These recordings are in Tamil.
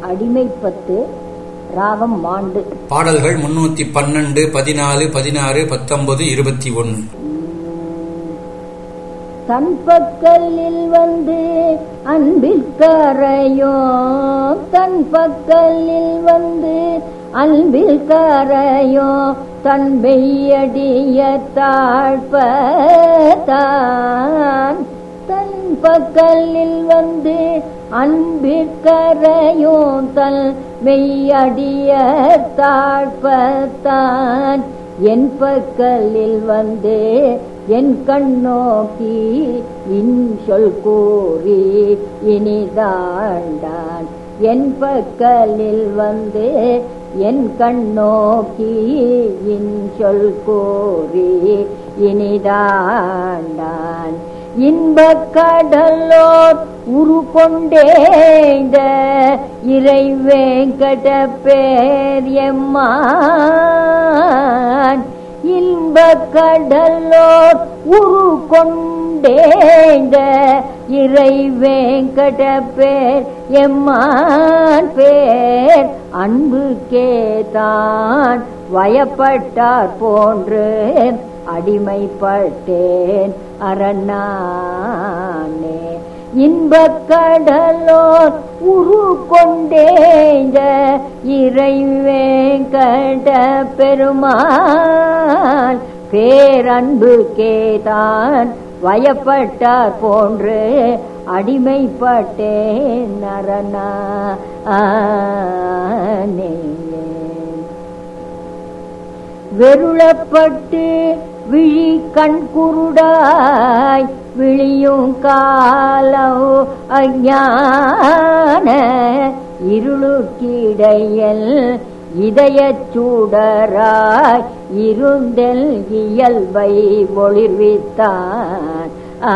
அடிமைப்பத்து ராகம் மாண்டு பாடல்கள் முன்னூத்தி பன்னெண்டு பதினாலு பதினாறு பத்தொன்பது இருபத்தி ஒன்னு தன் பக்கலில் வந்து அன்பில் கரையோ தன் பக்கலில் வந்து அன்பில் கரையோ தன் வெய்யடிய தாழ்பத்தான் தன் பக்கலில் வந்து அன்பிற்கரையோ தன் மெய்யடிய தாழ்பத்தான் என் பக்கலில் வந்து என் கண்ணோக்கி இன் சொல் கூறி இனிதாண்டான் என் பக்கலில் வந்து என் கண்ணோக்கி இன் சொல் கூறி இனிதாண்டான் இன்பக் கடலோர் உரு கொண்டேந்த இறை வேங்கட பேர் எம்மான் இன்பக் கடலோர் உரு கொண்டேந்த இறை வேங்கட பேர் எம்மான் பேர் அன்பு கேதான் வயப்பட்டார் போன்று அடிமைப்பட்டேன் அரணானே இன்பக் கடலோர் உரு கொண்டேங்க இறைவேங்கட பெருமான் பேரன்பு கேதான் வயப்பட்டார் போன்று அடிமைப்பட்டேன் அரணானே வெருளப்பட்டு விழி கண் குருடாய் விழியும் காலம் அஞ்ஞான இருளுக்கிடையல் இதயச் சூடராய் இருந்தெல் இயல்பை ஒளிர்வித்தான்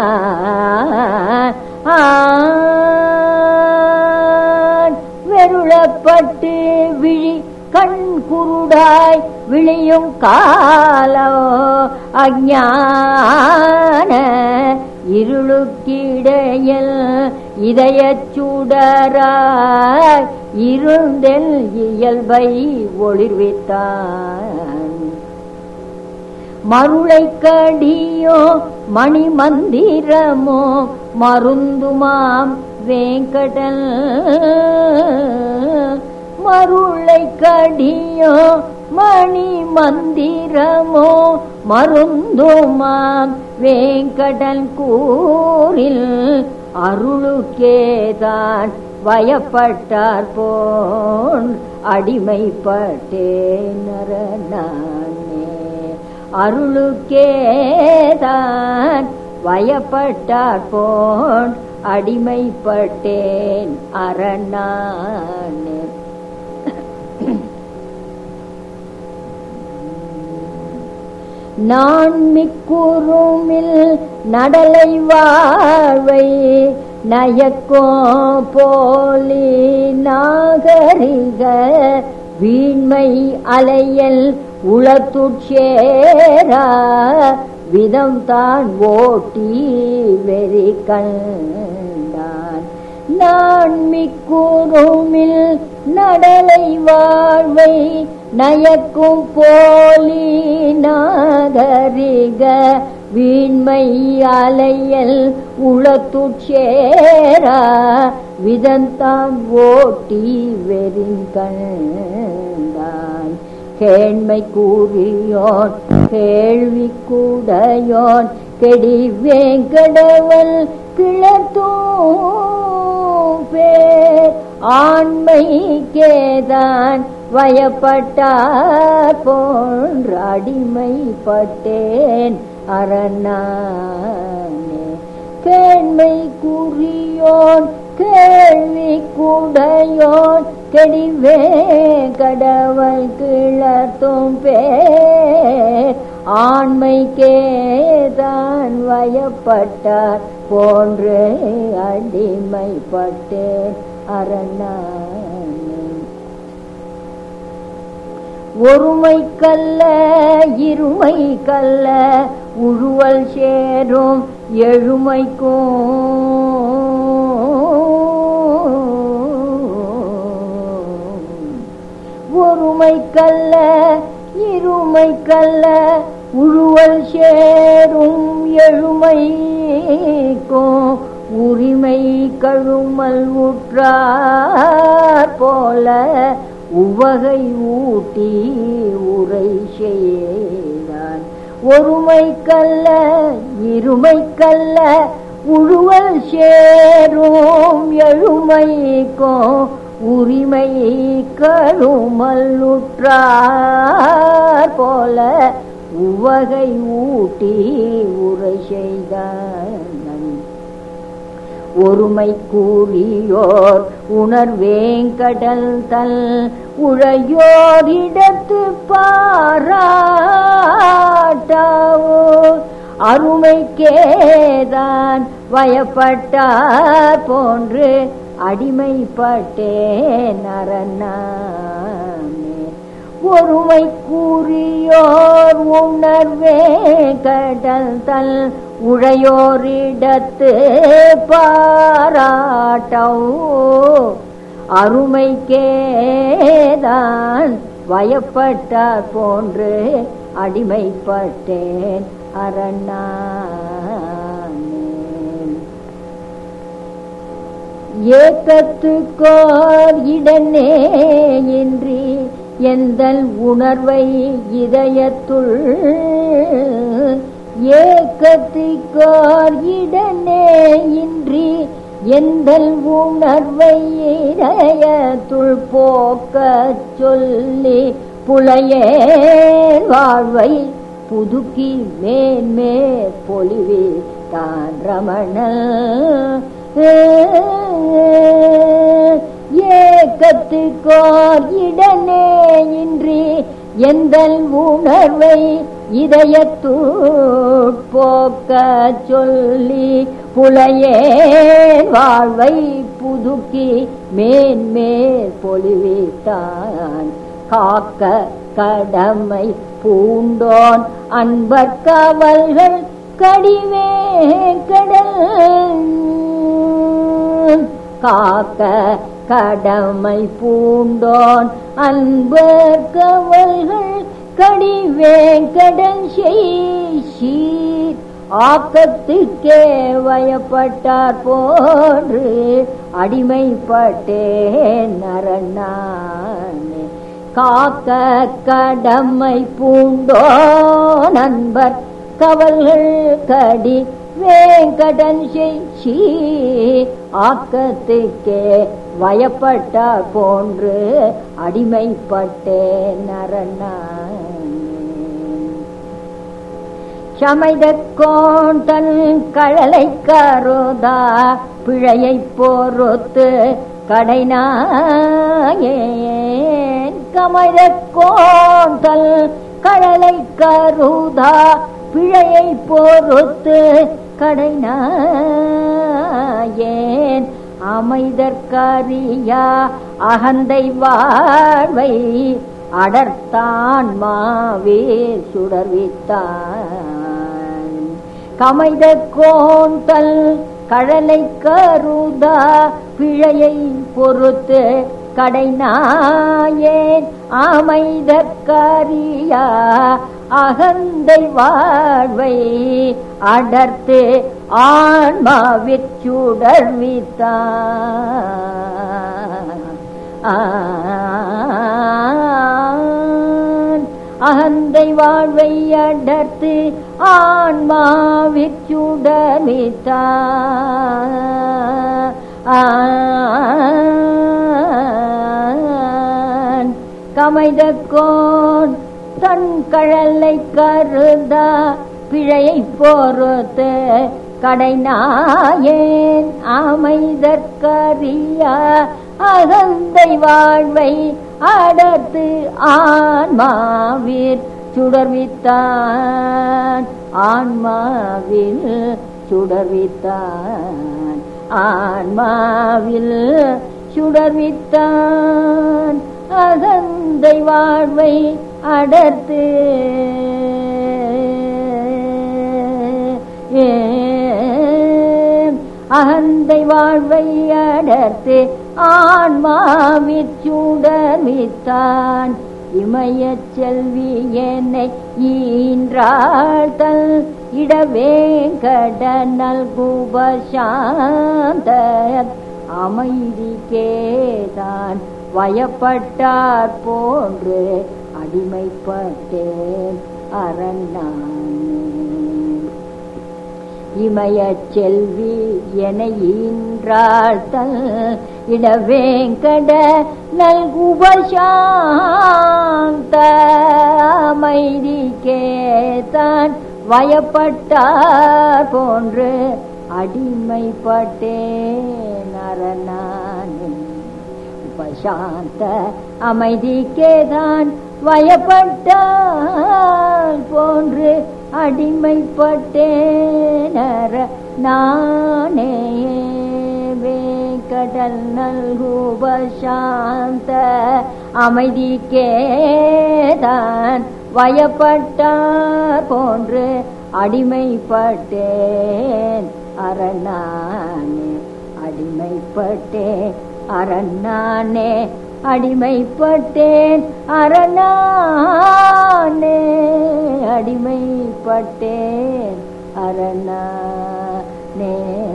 வெருளப்பட்டு விழி கண் குருடாய் விழியும் காலோ அஞ்ஞான இருளுக்கிடையில் இதயச் சுடராய் இருந்தெல் இயல்பை ஒளிர்வித்தான் மருளை கடியோ மணி மந்திரமோ மருந்துமாம் வேங்கடல் மருளை கடியோ மணி மந்திரமோ மருந்துமாம் வேங்கடல் கூறில் அருளுக்கேதான் வயப்பட்டார் போன் அடிமைப்பட்டேன் நானே அருளுக்கேதான் வயப்பட்டார் போன் அடிமைப்பட்டேன் அரணானே நான் மிக்குருமில் நடலை வாழ்வை நயக்கோ போலி நாகரிக வீண்மை அலையல் உளத்துட்சேரா விதம் தான் ஓட்டி வெறி கண்டான் நான் மிக்குருமில் நடலை வாழ்வை நயக்கும் போலி நாகரிக வீண்மை அலையல் உளத்துட்சேரா விதந்தான் ஓட்டி வெறிங்கண்டான் கேண்மை கூறியோன் கேள்வி கூடையோன் கெடி வேங்கடவல் கிளத்தூம் பேர் ஆண்மை கேதான் வயப்பட்டார் போன்ற அடிமைப்பட்டேன் அரணானே கேண்மை குறியோன் கேள்வி குடையோன் கெடிவே கடவுள் கிளத்தும் பேர் ஆண்மைக்கேதான் வயப்பட்டார் போன்று அடிமைப்பட்டேன் அரணானே ஒருமை கல்ல இருமை கல்ல உழுவல் சேரும் எழுமைக்கும் உரிமை கழுமல் உற்றார் போல உவகை ஊட்டி உரை செய்தான் ஒருமை கல்ல இருமை கல்ல உழுவல் சேரும் எழுமைக்கும் உரிமை கழுமல்லுற்றார் போல உவகை ஊட்டி உரை செய்தான் ஒருமை கூறியோர் உணர்வேங்கடல் தல் உழையோரிடத்து பாராட்டாவோ அருமைக்கேதான் வயப்பட்டார் போன்று அடிமைப்பட்டேன் அரணாமே ஒருமை கூறியோர் உணர்வே கடல் தல் உழையோரிடத்து பாராட்டோ அருமைக்கேதான் வயப்பட்டார் போன்று அடிமைப்பட்டேன் அரணாமே ஏக்கத்துக்கோர் இடனே இன்றி எந்தல் உணர்வை இதயத்துள் ஏக்கத்திற்கோர் இடனே இன்றி எந்தல் உணர்வை இதயத்துள் போக்க சொல்லி புலையே வாழ்வை புதுக்கி மேன்மே பொலிவி தான் ரமணல் ஏக்கத்துக்கோர் இடனே இன்றி எந்தல் உணர்வை இதயத்தூட் போக்க சொல்லி புலையே வாழ்வை புதுக்கி மேன்மேல் பொலிவித்தான் காக்க கடமை பூண்டோன் அன்பர் காவல்கள் கடிவே கடல் காக்க கடமை பூண்டோன் அன்பர் கவல்கள் கடிவேங்கடன் சீர் ஆக்கத்துக்கே வயப்பட்டார் போன்று அடிமைப்பட்டேன் நரணானே காக்க கடமை பூண்டோ நண்பர் கவல்கள் கடி வேங்கடன் செய்சி ஆக்கத்துக்கே வயப்பட்டார் போன்று அடிமைப்பட்டேன் நரணானே சமைத கோண்டன் கழலை கருதா பிழையை பொறுத்து கடைநாயேன் கமைத கோண்டல் கழலை கருதா பிழையை பொறுத்து கடைநாயேன் அமைதற்கரியா அகந்தை வாழ்வை அடர்த்தான் மாவே சுடர்வித்தான் கமைத கோண்டல் கழலை கருதா பிழையை பொறுத்து கடைநாயேன் அமைதற்கரியா அகந்தை வாழ்வை அடர்த்து ஆன்மாவிற்சுடர்வித்தான் அகந்தை வாழ்வை அடர்த்து ஆன்மாவிற்சுடர்வித்தான் கமைத கோன் தன் கழலை கருதா பிழையை பொறுத்து கடைநாயேன் அமைதற்கரியா அகந்தை வாழ்வை அடர்த்து ஆன்மாவிற் சுடர்வித்தான் ஆன்மாவில் சுடர்வித்தான் ஆன்மாவில் சுடர்வித்தான் அகந்தை வாழ்வை அடர்த்து அகந்தை வாழ்வை அடர்த்து ஆன்மாவிற் சுடர்வித்தான் இமயச் செல்வி என்னை ஈன்றாள் தல் இடவேங்கடனல் குபசாந்த அமைதிக்கேதான் வயப்பட்டார் போன்று அடிமைப்பட்டேன் அரணானே இமயச் செல்வி என ஈன்றாள் தல் இடவேங்கட நல்குபசாந்த அமைதிக்கேதான் வயப்பட்டார் போன்று அடிமைப்பட்டேன் அரணானே உபசாந்த அமைதிக்கேதான் வயப்பட்டால் போன்று அடிமைப்பட்டேனர நானே கடல் நல்குபசாந்த அமைதிக்கேதான் வயப்பட்டார் போன்று அடிமைப்பட்டேன் அரணானே அடிமைப்பட்டேன் அரணானே அடிமைப்பட்டேன் அரணானே அடிமைப்பட்டேன் அரணானே